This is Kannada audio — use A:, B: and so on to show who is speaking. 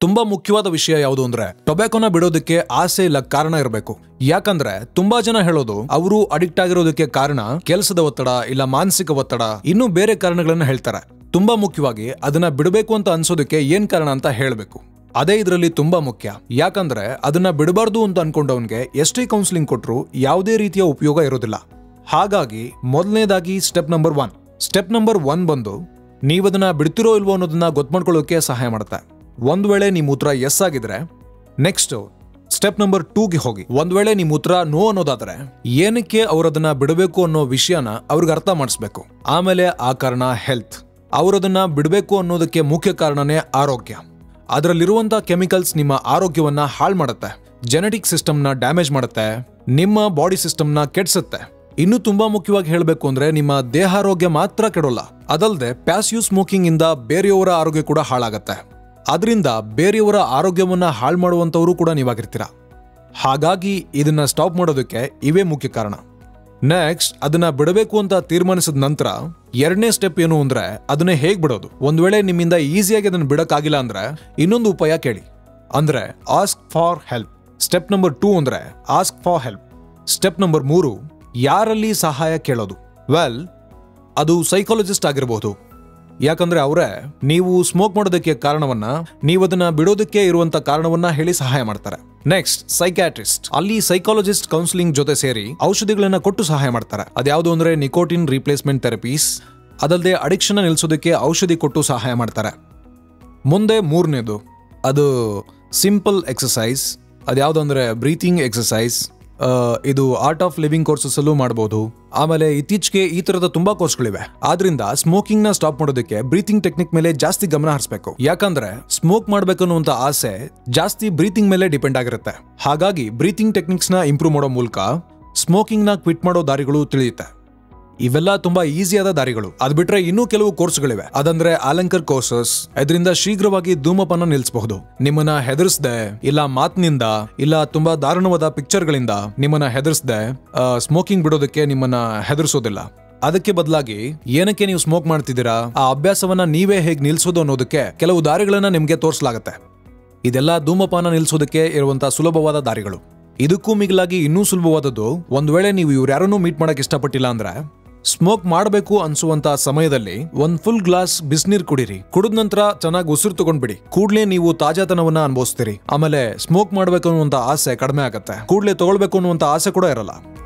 A: ತುಂಬಾ ಮುಖ್ಯವಾದ ವಿಷಯ ಯಾವುದು ಅಂದ್ರೆ ಟೊಬ್ಯಾಕೋನ ಬಿಡೋದಕ್ಕೆ ಆಸೆ ಇಲ್ಲ ಕಾರಣ ಇರಬೇಕು ಯಾಕಂದ್ರೆ ತುಂಬಾ ಜನ ಹೇಳೋದು ಅವರು ಅಡಿಕ್ಟ್ ಆಗಿರೋದಕ್ಕೆ ಕಾರಣ ಕೆಲಸದ ಒತ್ತಡ ಇಲ್ಲ ಮಾನಸಿಕ ಒತ್ತಡ ಇನ್ನೂ ಬೇರೆ ಕಾರಣಗಳನ್ನ ಹೇಳ್ತಾರೆ ತುಂಬಾ ಮುಖ್ಯವಾಗಿ ಅದನ್ನ ಬಿಡಬೇಕು ಅಂತ ಅನ್ಸೋದಕ್ಕೆ ಏನ್ ಕಾರಣ ಅಂತ ಹೇಳ್ಬೇಕು ಅದೇ ಇದರಲ್ಲಿ ತುಂಬಾ ಮುಖ್ಯ ಯಾಕಂದ್ರೆ ಅದನ್ನ ಬಿಡಬಾರ್ದು ಅಂತ ಅನ್ಕೊಂಡವನ್ಗೆ ಎಷ್ಟೇ ಕೌನ್ಸಿಲಿಂಗ್ ಕೊಟ್ರು ಯಾವುದೇ ರೀತಿಯ ಉಪಯೋಗ ಇರೋದಿಲ್ಲ ಹಾಗಾಗಿ ಮೊದಲನೇದಾಗಿ step number one step number one ಬಂದು ನೀವದನ್ನ ಬಿಡ್ತಿರೋ ಇಲ್ವೋ ಅನ್ನೋದನ್ನ ಗೊತ್ತು ಮಾಡ್ಕೊಳ್ಳೋಕೆ ಸಹಾಯ ಮಾಡುತ್ತೆ ಒಂದ್ ವೇಳೆ ನಿಮ್ಮ ಉತ್ತರ ಎಸ್ ಆಗಿದ್ರೆ ನೆಕ್ಸ್ಟ್ ಸ್ಟೆಪ್ ನಂಬರ್ ಟೂಗೆ ಹೋಗಿ ಒಂದ್ ವೇಳೆ ನಿಮ್ಮ ಉತ್ತರ ನೋ ಅನ್ನೋದಾದ್ರೆ ಏನಕ್ಕೆ ಅವ್ರದನ್ನ ಬಿಡಬೇಕು ಅನ್ನೋ ವಿಷಯನ ಅವ್ರಿಗೆ ಅರ್ಥ ಮಾಡಿಸ್ಬೇಕು ಆಮೇಲೆ ಆ ಕಾರಣ ಹೆಲ್ತ್ ಅವರದನ್ನ ಬಿಡಬೇಕು ಅನ್ನೋದಕ್ಕೆ ಮುಖ್ಯ ಕಾರಣನೇ ಆರೋಗ್ಯ ಅದರಲ್ಲಿರುವಂತ ಕೆಮಿಕಲ್ಸ್ ನಿಮ್ಮ ಆರೋಗ್ಯವನ್ನ ಹಾಳು ಮಾಡುತ್ತೆ ಜೆನೆಟಿಕ್ ಸಿಸ್ಟಮ್ನ ಡ್ಯಾಮೇಜ್ ಮಾಡುತ್ತೆ ನಿಮ್ಮ ಬಾಡಿ ಸಿಸ್ಟಮ್ನ ಕೆಡ್ಸುತ್ತೆ ಇನ್ನು ತುಂಬಾ ಮುಖ್ಯವಾಗಿ ಹೇಳಬೇಕು ಅಂದ್ರೆ ನಿಮ್ಮ ದೇಹಾರೋಗ್ಯ ಮಾತ್ರ ಕೆಡೋಲ್ಲ ಅದಲ್ಲದೆ ಪ್ಯಾಸಿವ್ ಸ್ಮೋಕಿಂಗ್ ಇಂದ ಬೇರೆಯವರ ಆರೋಗ್ಯ ಕೂಡ ಹಾಳಾಗತ್ತೆ ಅದರಿಂದ ಬೇರೆಯವರ ಆರೋಗ್ಯವನ್ನ ಹಾಳು ಮಾಡುವಂತವರು ಕೂಡ ನೀವಾಗಿರ್ತೀರ ಹಾಗಾಗಿ ಇದನ್ನ ಸ್ಟಾಪ್ ಮಾಡೋದಕ್ಕೆ ಇವೇ ಮುಖ್ಯ ಕಾರಣ ನೆಕ್ಸ್ಟ್ ಅದನ್ನ ಬಿಡಬೇಕು ಅಂತ ತೀರ್ಮಾನಿಸಿದ ನಂತರ ಎರಡನೇ ಸ್ಟೆಪ್ ಏನು ಅಂದ್ರೆ ಅದನ್ನ ಹೇಗ್ ಬಿಡೋದು ಒಂದ್ ವೇಳೆ ನಿಮ್ಮಿಂದ ಈಸಿಯಾಗಿ ಅದನ್ನ ಬಿಡಕ್ಕಾಗಿಲ್ಲ ಅಂದ್ರೆ ಇನ್ನೊಂದು ಉಪಾಯ ಕೇಳಿ ಅಂದ್ರೆ ask for help step number two ಅಂದ್ರೆ ask for help step number ಮೂರು ಯಾರಲ್ಲಿ ಸಹಾಯ ಕೇಳೋದು ವೆಲ್ ಅದು ಸೈಕಾಲಜಿಸ್ಟ್ ಆಗಿರಬಹುದು ಯಾಕಂದ್ರೆ ಅವರೇ ನೀವು ಸ್ಮೋಕ್ ಮಾಡೋದಕ್ಕೆ ಕಾರಣವನ್ನ ನೀವು ಅದನ್ನ ಬಿಡೋದಕ್ಕೆ ಇರುವಂತ ಕಾರಣವನ್ನ ಹೇಳಿ ಸಹಾಯ ಮಾಡ್ತಾರೆ ನೆಕ್ಸ್ಟ್ ಸೈಕ್ಯಾಟ್ರಿಸ್ಟ್ ಅಲ್ಲಿ ಸೈಕಾಲಜಿಸ್ಟ್ ಕೌನ್ಸಿಲಿಂಗ್ ಜೊತೆ ಸೇರಿ ಔಷಧಿಗಳನ್ನ ಕೊಟ್ಟು ಸಹಾಯ ಮಾಡ್ತಾರೆ ಅದ್ಯಾವುದು ಅಂದ್ರೆ ನಿಕೋಟಿನ್ ರಿಪ್ಲೇಸ್ಮೆಂಟ್ ಥೆರಪೀಸ್ ಅದಲ್ಲದೆ ಅಡಿಕ್ಷನ್ ನಿಲ್ಲಿಸೋದಕ್ಕೆ ಔಷಧಿ ಕೊಟ್ಟು ಸಹಾಯ ಮಾಡ್ತಾರೆ ಮುಂದೆ ಮೂರನೇದು ಅದು ಸಿಂಪಲ್ ಎಕ್ಸಸೈಸ್ ಅದ್ಯಾವುದು ಅಂದ್ರೆ ಬ್ರೀತಿಂಗ್ ಎಕ್ಸಸೈಸ್ ಇದು ಆರ್ಟ್ ಆಫ್ ಲಿವಿಂಗ್ ಕೋರ್ಸಸ್ ಅಲ್ಲೂ ಮಾಡಬಹುದು ಆಮೇಲೆ ಇತ್ತೀಚೆಗೆ ಈ ತರದ ತುಂಬಾ ಕೋರ್ಸ್ಗಳಿವೆ ಆದ್ರಿಂದ ಸ್ಮೋಕಿಂಗ್ ನ ಸ್ಟಾಪ್ ಮಾಡೋದಕ್ಕೆ ಬ್ರೀತಿಂಗ್ ಟೆಕ್ನಿಕ್ ಮೇಲೆ ಜಾಸ್ತಿ ಗಮನ ಹರಿಸಬೇಕು ಯಾಕಂದ್ರೆ ಸ್ಮೋಕ್ ಮಾಡ್ಬೇಕನ್ನುವಂತ ಆಸೆ ಜಾಸ್ತಿ ಬ್ರೀತಿಂಗ್ ಮೇಲೆ ಡಿಪೆಂಡ್ ಆಗಿರುತ್ತೆ ಹಾಗಾಗಿ ಬ್ರೀತಿಂಗ್ ಟೆಕ್ನಿಕ್ಸ್ ನ ಇಂಪ್ರೂವ್ ಮಾಡೋ ಮೂಲಕ ಸ್ಮೋಕಿಂಗ್ ನ ಕ್ವಿಟ್ ಮಾಡೋ ದಾರಿಗಳು ತಿಳಿಯುತ್ತೆ ಇವೆಲ್ಲ ತುಂಬಾ ಈಸಿಯಾದ ದಾರಿಗಳು ಅದ್ ಬಿಟ್ರೆ ಇನ್ನೂ ಕೆಲವು ಕೋರ್ಸ್ಗಳಿವೆ ಅದಂದ್ರೆ ಆಲಂಕರ್ ಕೋರ್ಸಸ್ ಇದರಿಂದ ಶೀಘ್ರವಾಗಿ ಧೂಮಪಾನ ನಿಲ್ಲಿಸಬಹುದು ನಿಮ್ಮನ್ನ ಹೆದರ್ಸ್ದೆ ಇಲ್ಲ ಮಾತಿನಿಂದ ಇಲ್ಲ ತುಂಬಾ ದಾರುಣವಾದ ಪಿಕ್ಚರ್ಗಳಿಂದ ನಿಮ್ಮನ್ನ ಹೆದರ್ಸ್ದೆ ಸ್ಮೋಕಿಂಗ್ ಬಿಡೋದಕ್ಕೆ ನಿಮ್ಮನ್ನ ಹೆದರ್ಸೋದಿಲ್ಲ ಅದಕ್ಕೆ ಬದಲಾಗಿ ಏನಕ್ಕೆ ನೀವು ಸ್ಮೋಕ್ ಮಾಡ್ತಿದ್ದೀರಾ ಆ ಅಭ್ಯಾಸವನ್ನ ನೀವೇ ಹೇಗೆ ನಿಲ್ಸೋದು ಅನ್ನೋದಕ್ಕೆ ಕೆಲವು ದಾರಿಗಳನ್ನ ನಿಮ್ಗೆ ತೋರಿಸಲಾಗತ್ತೆ ಇದೆಲ್ಲ ಧೂಮಪಾನ ನಿಲ್ಲಿಸೋದಕ್ಕೆ ಇರುವಂತಹ ಸುಲಭವಾದ ದಾರಿಗಳು ಇದಕ್ಕೂ ಮಿಗಿಲಾಗಿ ಇನ್ನೂ ಸುಲಭವಾದದ್ದು ಒಂದ್ ವೇಳೆ ನೀವು ಇವ್ರ್ಯಾರನ್ನೂ ಮೀಟ್ ಮಾಡಕ್ ಇಷ್ಟಪಟ್ಟಿಲ್ಲ ಅಂದ್ರೆ ಸ್ಮೋಕ್ ಮಾಡಬೇಕು ಅನ್ಸುವಂತ ಸಮಯದಲ್ಲಿ ಒಂದ್ ಫುಲ್ ಗ್ಲಾಸ್ ಬಿಸಿನೀರ್ ಕುಡಿರಿ ಕುಡಿದ ನಂತರ ಚೆನ್ನಾಗಿ ಉಸಿರು ತಗೊಂಡ್ಬಿಡಿ ಕೂಡ್ಲೇ ನೀವು ತಾಜಾತನವನ್ನ ಅನುಭವಿಸ್ತೀರಿ ಆಮೇಲೆ ಸ್ಮೋಕ್ ಮಾಡ್ಬೇಕು ಅನ್ನುವಂತ ಆಸೆ ಕಡಿಮೆ ಆಗತ್ತೆ ಕೂಡ್ಲೇ ತಗೊಳ್ಬೇಕು ಅನ್ನುವಂತ ಆಸೆ ಕೂಡ ಇರಲ್ಲ